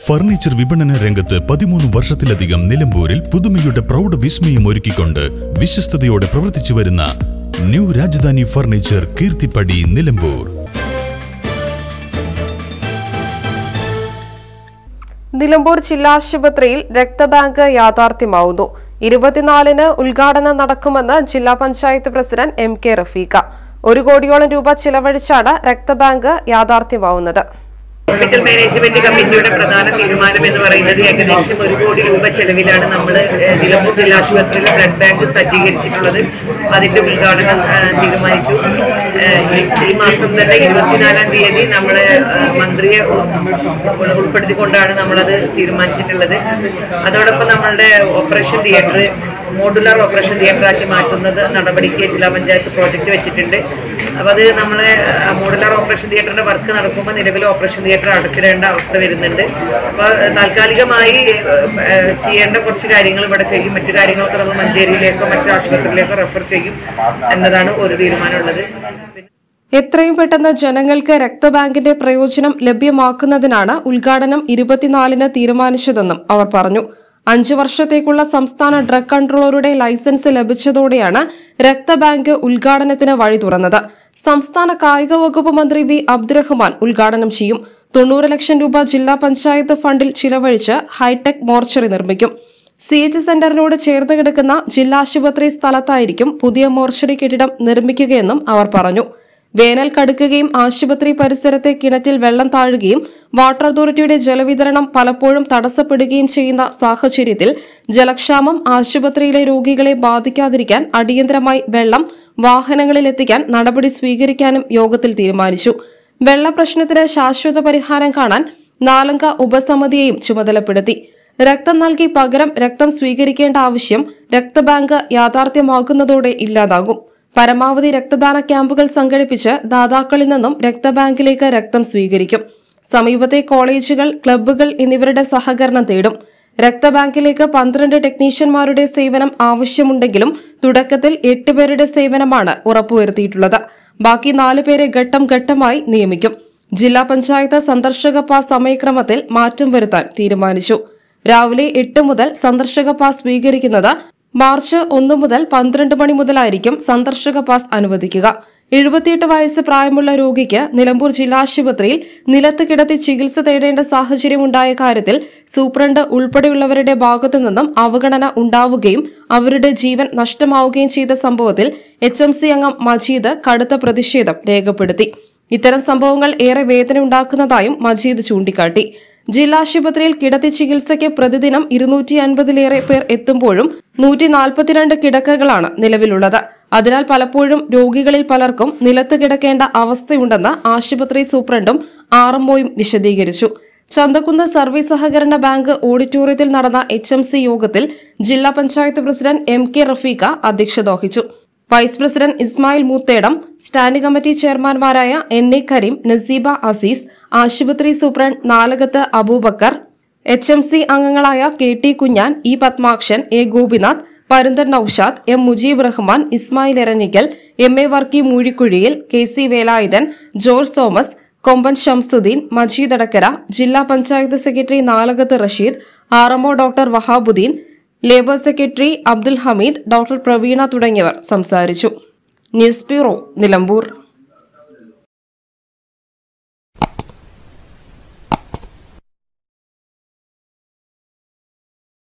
furniture വിപണന രംഗത്ത് പതിമൂന്ന് വർഷത്തിലധികം നിലമ്പൂരിൽ പുതുമയുടെ പ്രൗഢ വിസ്മയം ഒരുക്കിക്കൊണ്ട് വിശ്വസ്തയോടെ പ്രവർത്തിച്ചു വരുന്ന ന്യൂ രാജധാനി ഫർണിച്ചർ കീർത്തിപ്പടി നിലമ്പൂർ നിലമ്പൂർ ജില്ലാ ആശുപത്രിയിൽ രക്തബാങ്ക് യാഥാർത്ഥ്യമാവുന്നു ഇരുപത്തിനാലിന് ഉദ്ഘാടനം നടക്കുമെന്ന് ജില്ലാ panchayat president M K Rafeeqa ഒരു കോടിയോളം രൂപ ചിലവഴിച്ചാണ് രക്തബാങ്ക് യാഥാർത്ഥ്യമാവുന്നത് ഹോസ്പിറ്റൽ മാനേജ്മെന്റ് കമ്മിറ്റിയുടെ പ്രധാന തീരുമാനം എന്ന് പറയുന്നത് ഏകദേശം ഒരു കോടി രൂപ ചെലവിലാണ് നമ്മൾ നിലമ്പൂർ ജില്ലാ ആശുപത്രിയിൽ ബ്ലഡ് ബാങ്ക് സജ്ജീകരിച്ചിട്ടുള്ളത് അതിന്റെ ഉദ്ഘാടനം ആ, തീരുമാനിച്ചു ആ, ഈ- ഈ മാസം തന്നെ ഇരുപത്തിനാലാം തീയതി നമ്മൾ മന്ത്രിയെ ഉ- ഉൾപ്പെടുത്തിക്കൊണ്ടാണ് നമ്മളത് തീരുമാനിച്ചിട്ടുള്ളത് അതോടൊപ്പം നമ്മളുടെ operation theatre modular operation theatre ആക്കി മാറ്റുന്നത് നടപടിക്ക് ജില്ലാ പഞ്ചായത്ത് പ്രോജക്റ്റ് വെച്ചിട്ടുണ്ട് അപ്പോൾ അത് നമ്മൾ മോഡുലാർ ഓപ്പറേഷൻ തിയേറ്ററിന്റെ വർക്ക് നടക്കുമ്പോൾ നിലവിൽ ഓപ്പറേഷൻ തിയേറ്റർ അടച്ചിടേണ്ട അവസ്ഥ വരുന്നുണ്ട് അപ്പോൾ താൽക്കാലികമായി ഏഹ്, ചെയ്യേണ്ട കുറച്ച് കാര്യങ്ങൾ ഇവിടെ ചെയ്യും മറ്റു കാര്യങ്ങളൊക്കെ നമ്മൾ മഞ്ചേരിയിലേക്കോ മറ്റു ആശുപത്രിയിലേക്കോ റെഫർ ചെയ്യും എന്നതാണ് ഒരു തീരുമാനമുള്ളത് എത്രയും പെട്ടെന്ന് ജനങ്ങൾക്ക് രക്തബാങ്കിന്റെ പ്രയോജനം ലഭ്യമാക്കുന്നതിനാണ് ഉദ്ഘാടനം ഇരുപത്തിനാലിന് തീരുമാനിച്ചതെന്നും അവർ പറഞ്ഞു അഞ്ചു വർഷത്തേക്കുള്ള സംസ്ഥാന ഡ്രഗ് കൺട്രോളറുടെ ലൈസൻസ് ലഭിച്ചതോടെയാണ് രക്തബാങ്ക് ഉദ്ഘാടനത്തിന് വഴി തുറന്നത് സംസ്ഥാന കായിക വകുപ്പ് മന്ത്രി വി അബ്ദുറഹ്മാൻ ഉദ്ഘാടനം ചെയ്യും തൊണ്ണൂറ് ലക്ഷം രൂപ ജില്ലാ പഞ്ചായത്ത് ഫണ്ടിൽ ചിലവഴിച്ച് ഹൈടെക് മോർച്ചറി നിർമ്മിക്കും സി എച്ച് സെന്ററിനോട് ചേർന്ന് കിടക്കുന്ന ജില്ലാ ആശുപത്രി സ്ഥലത്തായിരിക്കും പുതിയ മോർച്ചറി കെട്ടിടം നിർമ്മിക്കുകയെന്നും അവർ പറഞ്ഞു വേനൽ കടുക്കുകയും ആശുപത്രി പരിസരത്തെ കിണറ്റിൽ വെള്ളം താഴുകയും വാട്ടർ അതോറിറ്റിയുടെ ജലവിതരണം പലപ്പോഴും തടസ്സപ്പെടുകയും ചെയ്യുന്ന സാഹചര്യത്തിൽ ജലക്ഷാമം ആശുപത്രിയിലെ രോഗികളെ ബാധിക്കാതിരിക്കാൻ അടിയന്തരമായി വെള്ളം വാഹനങ്ങളിൽ എത്തിക്കാൻ നടപടി സ്വീകരിക്കാനും യോഗത്തിൽ തീരുമാനിച്ചു വെള്ള പ്രശ്നത്തിന് ശാശ്വത പരിഹാരം കാണാൻ നാലംഗ ഉപസമിതിയെയും ചുമതലപ്പെടുത്തി രക്തം നൽകി പകരം രക്തം സ്വീകരിക്കേണ്ട ആവശ്യം രക്തബാങ്ക് യാഥാർത്ഥ്യമാകുന്നതോടെ ഇല്ലാതാകും പരമാവധി രക്തദാന ക്യാമ്പുകൾ സംഘടിപ്പിച്ച് ദാതാക്കളിൽ നിന്നും രക്തബാങ്കിലേക്ക് രക്തം സ്വീകരിക്കും സമീപത്തെ കോളേജുകൾ ക്ലബ്ബുകൾ എന്നിവരുടെ സഹകരണം തേടും രക്തബാങ്കിലേക്ക് പന്ത്രണ്ട് ടെക്നീഷ്യന്മാരുടെ സേവനം ആവശ്യമുണ്ടെങ്കിലും തുടക്കത്തിൽ എട്ട് പേരുടെ സേവനമാണ് ഉറപ്പുവരുത്തിയിട്ടുള്ളത് ബാക്കി നാല് പേരെ ഘട്ടം ഘട്ടമായി നിയമിക്കും ജില്ലാ പഞ്ചായത്ത് സന്ദർശക പാസ് സമയക്രമത്തിൽ മാറ്റം വരുത്താൻ തീരുമാനിച്ചു രാവിലെ എട്ട് മുതൽ സന്ദർശക പാസ് സ്വീകരിക്കുന്നത് മാർച്ച് ഒന്ന് മുതൽ പന്ത്രണ്ട് മണി മുതലായിരിക്കും സന്ദർശക പാസ് അനുവദിക്കുക എഴുപത്തിയെട്ട് വയസ്സ് പ്രായമുള്ള രോഗിക്ക് നിലമ്പൂർ ജില്ലാ ആശുപത്രിയിൽ നിലത്ത് കിടത്തി ചികിത്സ തേടേണ്ട സാഹചര്യമുണ്ടായ കാര്യത്തിൽ സൂപ്രണ്ട് ഉൾപ്പെടെയുള്ളവരുടെ ഭാഗത്തു നിന്നും അവഗണന ഉണ്ടാവുകയും അവരുടെ ജീവൻ നഷ്ടമാവുകയും ചെയ്ത സംഭവത്തിൽ എച്ച് അംഗം മജീദ് കടുത്ത പ്രതിഷേധം രേഖപ്പെടുത്തി ഇത്തരം സംഭവങ്ങൾ ഏറെ വേദനയുണ്ടാക്കുന്നതായും മജീദ് ചൂണ്ടിക്കാട്ടി ജില്ലാ ആശുപത്രിയിൽ കിടത്തി ചികിത്സയ്ക്ക് പ്രതിദിനം ഇരുന്നൂറ്റി അൻപതിലേറെ പേർ എത്തുമ്പോഴും നൂറ്റി നാൽപ്പത്തിരണ്ട് കിടക്കകളാണ് നിലവിലുള്ളത് അതിനാൽ പലപ്പോഴും രോഗികളിൽ പലർക്കും നിലത്ത് കിടക്കേണ്ട അവസ്ഥയുണ്ടെന്ന് ആശുപത്രി സൂപ്രണ്ടും ആർഎംഒയും വിശദീകരിച്ചു ചന്തക്കുന്ന് സർവീസ് സഹകരണ ബാങ്ക് ഓഡിറ്റോറിയത്തിൽ നടന്ന എച്ച് യോഗത്തിൽ ജില്ലാ panchayat president M K Rafeeqa അധ്യക്ഷത വഹിച്ചു vice president Ismail Moothedam standing committee ചെയർമാൻമാരായ എൻ എ കരീം നസീബ അസീസ് ആശുപത്രി superintendent Nalakath Aboobacker H M C അംഗങ്ങളായ K T Kunjan E Padmakshan A Gopinath Parunthan Noushad M Mujeeb Rahman Ismail Eranhikkal M A Varkey Moozhikkuzhiyil K C Velayudhan George Thomas Komban Shamsuddin Majeed Adakkara ജില്ലാ panchayat secretary Nalakath Rasheed RMO doctor Wahabuddin labour secretary Abdul Hameed doctor Praveena തുടങ്ങിയവർ സംസാരിച്ചു ന്യൂസ് ബ്യൂറോ നിലമ്പൂർ